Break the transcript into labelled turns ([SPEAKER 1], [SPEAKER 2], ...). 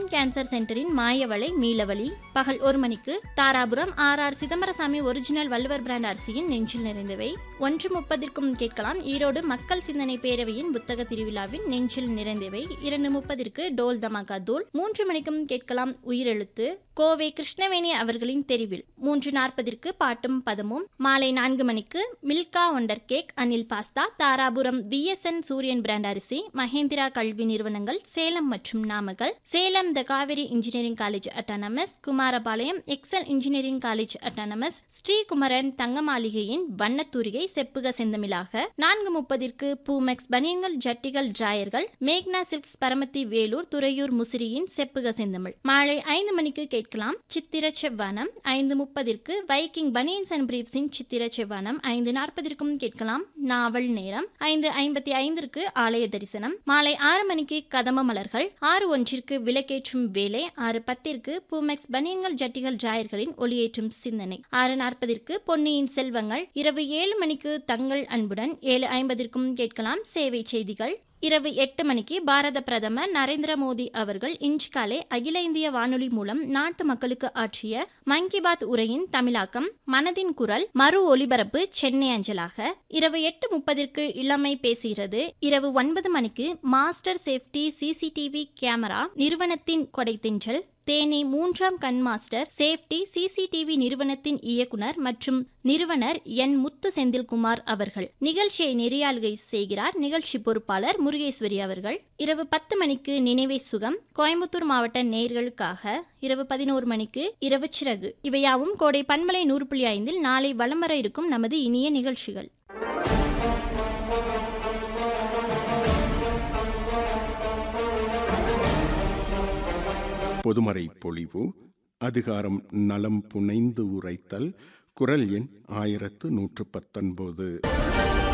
[SPEAKER 1] cancer சென்டரின் மாயவளை மீளவழி பகல் ஒரு மணிக்கு Dharapuram R R Chidambarasamy original Valluvar brand அரிசியின் நெஞ்சில் நிறைந்தவை ஒன்று முப்பதிற்கும் கேட்கலாம் ஈரோடு மக்கள் சிந்தனை பேரவையின் புத்தக திருவிழாவின் நெஞ்சில் நிறைந்தவை இரண்டு முப்பதிற்கு டோல் தமாகா தூள் மூன்று மணிக்கும் கேட்கலாம் உயிரெழுத்து கோவை கிருஷ்ணவேணி அவர்களின் தெரிவில் மூன்று நாற்பதிற்கு பாட்டும் பதமும் மாலை நான்கு மணிக்கு Milka wonder cake Anil pasta Dharapuram VSN Suriyan brand அரிசி மகேந்திரா கல்வி நிறுவனங்கள் சேலம் மற்றும் Namakkal Salem the Kaveri engineering college autonomous Kumarapalayam Excel engineering college autonomous Srikumaran தங்க மாளிகையின் வண்ணத்தூரிகை செப்புக செந்தமிழாக நான்கு முப்பதிற்கு பூமெக்ஸ் பனியன்கள் ஜட்டிகள் டிராயர்கள் மேக்னா சில்க்ஸ் பரமத்தி வேலூர் துறையூர் முசிறியின் செப்புக செந்தமிழ் மாலை ஐந்து மணிக்கு கேட்கலாம் சித்திர செவ்வானம் ஐந்து முப்பதிற்கு வைக்கிங் பனியன்ஸ் அண்ட் பிரீப்ஸின் சித்திர செவ்வானம் ஐந்து நாற்பதிற்கும் கேட்கலாம் நாவல் நேரம் ஐந்து ஐம்பத்தி ஐந்திற்கு ஆலய தரிசனம் மாலை ஆறு மணிக்கு கதம்ப மலர்கள் ஆறு ஒன்றிற்கு விளக்கேற்றும் வேலை ஆறு பத்திற்கு பூமெக்ஸ் பனியன்கள் ஜட்டிகள் டிராயர்களின் ஒளியேற்றும் சிந்தனை ஆறு நாற்பதிற்கு பொன்னியின் செல்வங்கள் இரவு ஏழு மணிக்கு தங்கள் அன்புடன் ஏழு ஐம்பதிற்கும் கேட்கலாம் சேவை செய்திகள் இரவு எட்டு மணிக்கு பாரத பிரதமர் நரேந்திர மோடி அவர்கள் இன்று காலை அகில இந்திய வானொலி மூலம் நாட்டு மக்களுக்கு ஆற்றிய மன் கி பாத் உரையின் தமிழாக்கம் மனதின் குரல் மறு ஒலிபரப்பு சென்னை அஞ்சலாக இரவு எட்டு முப்பதிற்கு இளமை பேசுகிறது இரவு ஒன்பது மணிக்கு மாஸ்டர் சேஃப்டி சிசிடிவி கேமரா நிறுவனத்தின் கொடைத்தின்றல் தேனி மூன்றாம் கண் மாஸ்டர் சேஃப்டி சிசிடிவி நிறுவனத்தின் இயக்குனர் மற்றும் நிறுவனர் என் முத்து செந்தில்குமார் அவர்கள் நிகழ்ச்சியை நெறியாளுகை செய்கிறார் நிகழ்ச்சி பொறுப்பாளர் முருகேஸ்வரி அவர்கள் இரவு பத்து மணிக்கு நினைவை சுகம் கோயம்புத்தூர் மாவட்ட நேர்களுக்காக இரவு பதினோரு மணிக்கு இரவு சிறகு இவையாவும் கோடை பண்பலை நூறு புள்ளி ஐந்தில் நாளை வலம் வர இருக்கும் நமது இனிய நிகழ்ச்சிகள்
[SPEAKER 2] பொதுமறை பொழிவு அதிகாரம் நலம் புனைந்து உரைத்தல் குரல் எண் ஆயிரத்து நூற்று பத்தொன்பது